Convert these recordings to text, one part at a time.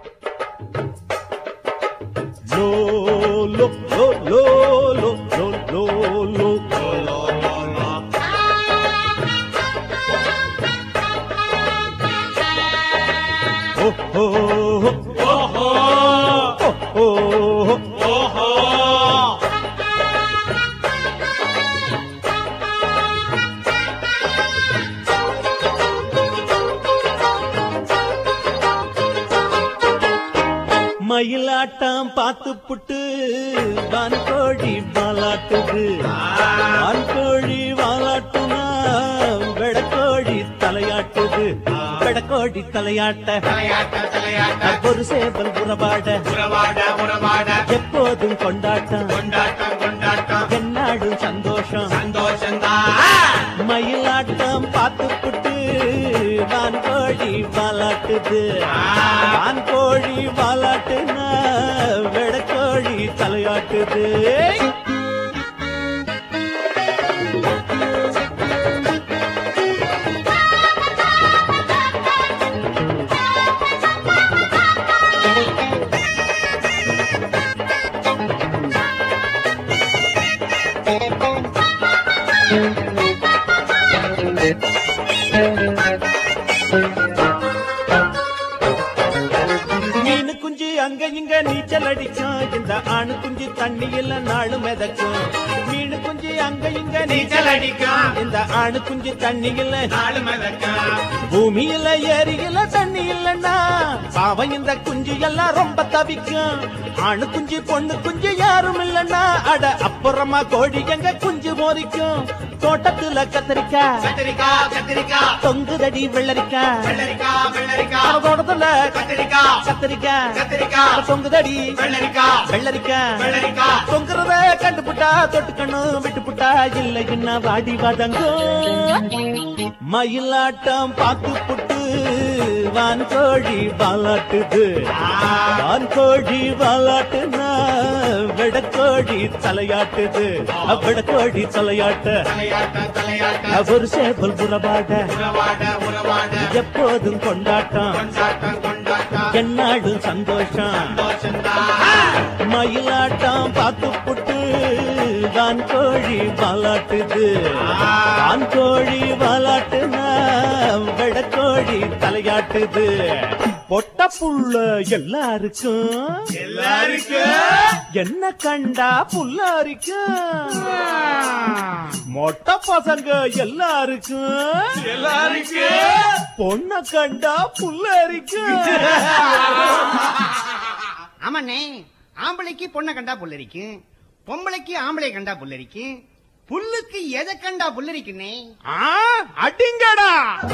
low லோ லோ லோ லோ லோ லோ லோ ஓ ஓ ஓ ஓ ஓ ஓ மயிலாட்டம் பார்த்து புட்டு வான்கோழி வாலாட்டுது வான்கோழி வாலாட்டுனா வெடக்கோழி தலையாட்டுது வெடக்கோழி தலையாட்ட தலையாட்ட தலையாட்ட ஒரு சேவல் உறவாட உறவாட உறவாட எப்போதும் கொண்டாட்டம் கொண்டாட்டம் கொண்டாட்டம் என்னாடும் சந்தோஷம் சந்தோஷம்தான் மயிலாட்டம் பார்த்து புட்டு வான்கோழி வாலாட்டுது வான்கோழி வாலாட்டுனா வெடக்கோழி தலையாட்டுது மீனு குஞ்சு அங்க இங்க நீச்சல் அடிக்கும் இந்த ஆணு குஞ்சு தண்ணியில நாலு மிதக்கும் மீனு குஞ்சு அங்க இங்க நீச்சல் அடிக்கும் இந்த ஆணு குஞ்சு தண்ணியில நாலு மதக்கம் பூமியில ஏரியில தண்ணி இல்லன்னா பாவம் இந்த குஞ்சு எல்லாம் ரொம்ப தவிக்கும் ஆணு குஞ்சு பொண்ணு குஞ்சு யாரும் இல்லன்னா அட அப்புறமா கோழி எங்க குஞ்சு மோதிக்கும் தோட்டத்துல கத்திரிக்காய் கத்திரிக்காய் கத்திரிக்காய் தொங்குதடி வெள்ளரிக்காய் வெள்ளரிக்காய் வெள்ளரிக்காய் தோட்டத்துல கத்திரிக்காய் கத்திரிக்காய் கத்திரிக்காய் தொங்குதடி வெள்ளரிக்காய் வெள்ளரிக்காய் வெள்ளரிக்காய் தொங்குறத கண்டுபுட்டா தொட்டுக்கணும் விட்டுப்புட்டா இல்லைன்னா வாடி வதங்கும் மயிலாட்டம் பார்த்து புட்டு வான்கோழி வாலாட்டுது வான்கோழி வாலாட்டுனா விடக்கோழி தலையாட்டுது விடக்கோழி தலையாட்ட தலையாட்ட தலையாட்ட ஒரு சேவல் உறவாட உறவாட உறவாட எப்போதும் கொண்டாட்டம் கொண்டாட்டம் கொண்டாட்டம் என்னாடும் சந்தோஷம் சந்தோஷம்தான் மயிலாட்டம் பார்த்து புட்டு வான்கோழி வாலாட்டுது வான்கோழி வாலாட்டுனா வெடக்கோழி தலையாட்டுது பொட்ட புள்ள எல்லாருக்கும் எல்லாருக்கும் என்ன கண்டா புல்லாரிக்கும் மொட்டை பசங்க எல்லாருக்கும் எல்லாருக்கும் பொண்ண கண்டா புல்லாரிக்கும் ஆமாண்ணே ஆம்பளைக்கு பொண்ணை கண்டா புல்லரிக்கும் பொம்பளைக்கு ஆம்பளை கண்டா புல்லரிக்கும் புல்லுக்கு எதை கண்டா புல்லரிக்குண்ணே ஆ, அடிங்கடா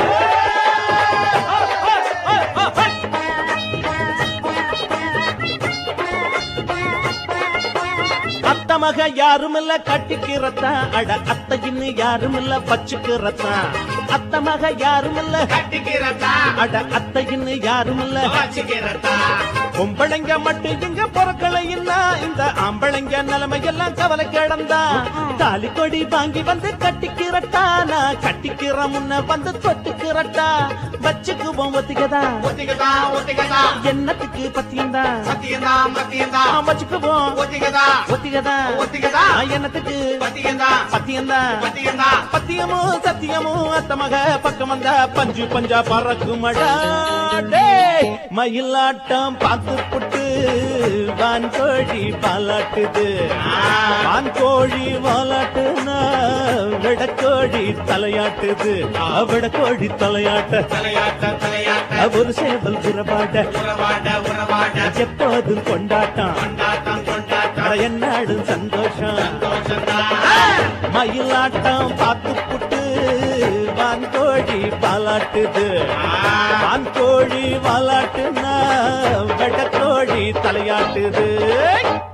அத்த மக யாரும் இல்ல கட்டிக்கிறதா அட அத்தையின்னு யாரும் இல்ல பச்சுக்கிறதா அத்த மக யாரும் இல்ல கட்டிக்கிறதா அட அத்தையின்னு யாரும் இல்ல வச்சுக்கிறதா பொம்பளைங்க மட்டும் இங்க பொறக்கலைன்னா இந்த ஆம்பளைங்க நிலைமையெல்லாம் கவலை கிடந்தா தாலி கொடி வாங்கி வந்து கட்டிக்கிறட்டா நான் கட்டிக்கிற முன்ன வந்து தொட்டுக்கிறட்டா வச்சுக்குவோம் ஒத்திக்கதா ஒத்திக்கதா ஒத்திக்கதா என்னத்துக்கு பத்தியந்தா சத்தியந்தா மத்தியந்தா வச்சுக்குவோம் ஒத்திக்கதா ஒத்திக்கதா ஒத்திக்கதா என்னத்துக்கு பத்தியந்தா பத்தியந்தா பத்தியந்தா பத்தியமும் சத்தியமும் அத்த மக பக்கம் வந்தா பஞ்சு பஞ்சா பறக்குமடா டேய் மயிலாட்டம் பார்த்து புட்டு வான்கோழி பாலாட்டுது வான்கோழி வாலாட்டுனா விடக்கோழி தலையாட்டுது விடக்கோழி தலையாட்ட தலையாட்ட தலையாட்ட ஒரு சேவல் புறப்பாட்ட உறவாட உறவாட எப்போதும் கொண்டாட்டம் கொண்டாட்டம் கொண்டாட்டம் அட என்னாடும் சந்தோஷம் சந்தோஷம்தான் மயிலாட்டம் பார்த்து புட்டு வான்கோழி பாலாட்டுது வான்கோழி வாலாட்டுனா வெடக்கோழி தலையாட்டுது